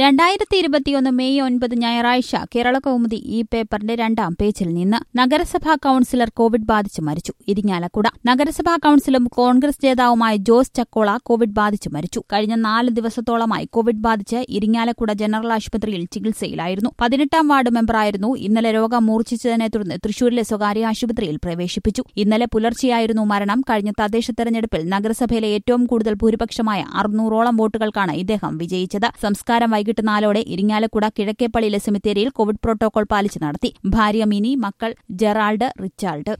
രണ്ടായിരത്തി ഇരുപത്തിയൊന്ന് മെയ് ഒൻപത് ഞായറാഴ്ച കേരള കൗമുദി ഈ പേപ്പറിന്റെ രണ്ടാം പേജിൽ നിന്ന് നഗരസഭാ കൌൺസിലർ കോവിഡ് ബാധിച്ച് മരിച്ചു ഇരിങ്ങാലക്കുട നഗരസഭാ കൌൺസിലും കോൺഗ്രസ് നേതാവുമായ ജോസ് ചക്കോള കോവിഡ് ബാധിച്ച് മരിച്ചു കഴിഞ്ഞ നാല് ദിവസത്തോളമായി കോവിഡ് ബാധിച്ച് ഇരിങ്ങാലക്കുട ജനറൽ ആശുപത്രിയിൽ ചികിത്സയിലായിരുന്നു പതിനെട്ടാം വാർഡ് മെമ്പറായിരുന്നു ഇന്നലെ രോഗം മൂർച്ഛിച്ചതിനെ തുടർന്ന് തൃശൂരിലെ സ്വകാര്യ ആശുപത്രിയിൽ പ്രവേശിപ്പിച്ചു ഇന്നലെ പുലർച്ചെയായിരുന്നു മരണം കഴിഞ്ഞ തദ്ദേശ തെരഞ്ഞെടുപ്പിൽ നഗരസഭയിലെ ഏറ്റവും കൂടുതൽ ഭൂരിപക്ഷമായ അറുന്നൂറോളം വോട്ടുകൾക്കാണ് ഇദ്ദേഹം വിജയിച്ചത് സംസ്കാരം വൈകിട്ട് നാലോടെ ഇരിങ്ങാലക്കുട കിഴക്കേപ്പള്ളിയിലെ സെമിത്തേരിയിൽ കോവിഡ് പ്രോട്ടോകോൾ പാലിച്ച് നടത്തി ഭാര്യ മിനി മക്കൾ ജെറാൾഡ് റിച്ചാൾഡ്